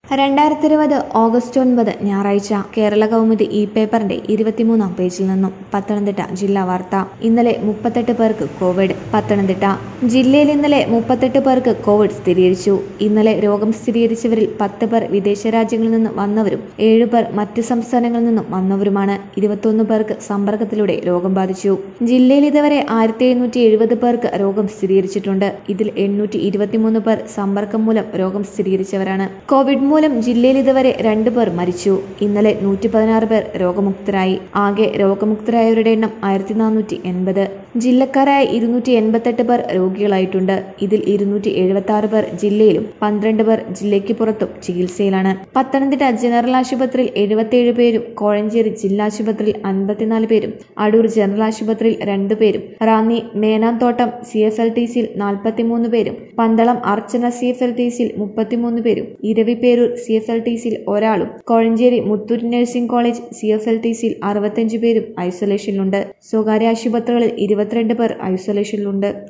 രണ്ടായിരത്തി ഇരുപത് ഓഗസ്റ്റ് ഒൻപത് ഞായറാഴ്ച കേരള കൗമുദി ഇ പേപ്പറിന്റെ ഇരുപത്തിമൂന്നാം പേജിൽ നിന്നും പത്തനംതിട്ട ജില്ലാ വാർത്ത ഇന്നലെ മുപ്പത്തെട്ട് പേർക്ക് കോവിഡ് പത്തനംതിട്ട ജില്ലയിൽ ഇന്നലെ മുപ്പത്തെട്ട് പേർക്ക് കോവിഡ് സ്ഥിരീകരിച്ചു ഇന്നലെ രോഗം സ്ഥിരീകരിച്ചവരിൽ പത്ത് പേർ വിദേശ രാജ്യങ്ങളിൽ നിന്ന് വന്നവരും ഏഴു പേർ മറ്റ് സംസ്ഥാനങ്ങളിൽ നിന്നും വന്നവരുമാണ് ഇരുപത്തൊന്ന് പേർക്ക് സമ്പർക്കത്തിലൂടെ രോഗം ബാധിച്ചു ജില്ലയിൽ ഇതുവരെ ആയിരത്തി എഴുന്നൂറ്റി എഴുപത് പേർക്ക് രോഗം സ്ഥിരീകരിച്ചിട്ടുണ്ട് ഇതിൽ എണ്ണൂറ്റി ഇരുപത്തിമൂന്ന് പേർ സമ്പർക്കം മൂലം രോഗം സ്ഥിരീകരിച്ചവരാണ് കോവിഡ് മൂലം ജില്ലയിൽ ഇതുവരെ രണ്ടു പേർ മരിച്ചു ഇന്നലെ നൂറ്റി പതിനാറ് പേർ രോഗമുക്തരായി ആകെ രോഗമുക്തരായവരുടെ എണ്ണം ആയിരത്തി നാനൂറ്റി എൺപത് ജില്ലക്കാരായ ഇരുന്നൂറ്റി എൺപത്തെട്ട് പേർ രോഗികളായിട്ടുണ്ട് ഇതിൽ ഇരുന്നൂറ്റി എഴുപത്തി ആറ് പേർ ജില്ലയിലും പന്ത്രണ്ട് പേർ ജില്ലയ്ക്ക് പുറത്തും ചികിത്സയിലാണ് പത്തനംതിട്ട ജനറൽ ആശുപത്രിയിൽ എഴുപത്തിയേഴ് പേരും കോഴഞ്ചേരി ജില്ലാ ആശുപത്രിയിൽ അൻപത്തിനാല് പേരും അടൂർ ജനറൽ ആശുപത്രിയിൽ രണ്ടു പേരും Ranni Menanthottam C F L T സിയിൽ നാൽപ്പത്തിമൂന്ന് പേരും Pandalam Archana C F L T സിയിൽ മുപ്പത്തിമൂന്ന് പേരും Eraviperoor C F L T സിയിൽ ഒരാളും Kozhencherry Muthoot nursing college C F L T സിയിൽ അറുപത്തഞ്ച് പേരും ഐസൊലേഷനിലുണ്ട് സ്വകാര്യ ആശുപത്രികളിൽ ഇരുപത്തിരണ്ട് പേർ ഐസൊലേഷനിലുണ്ട്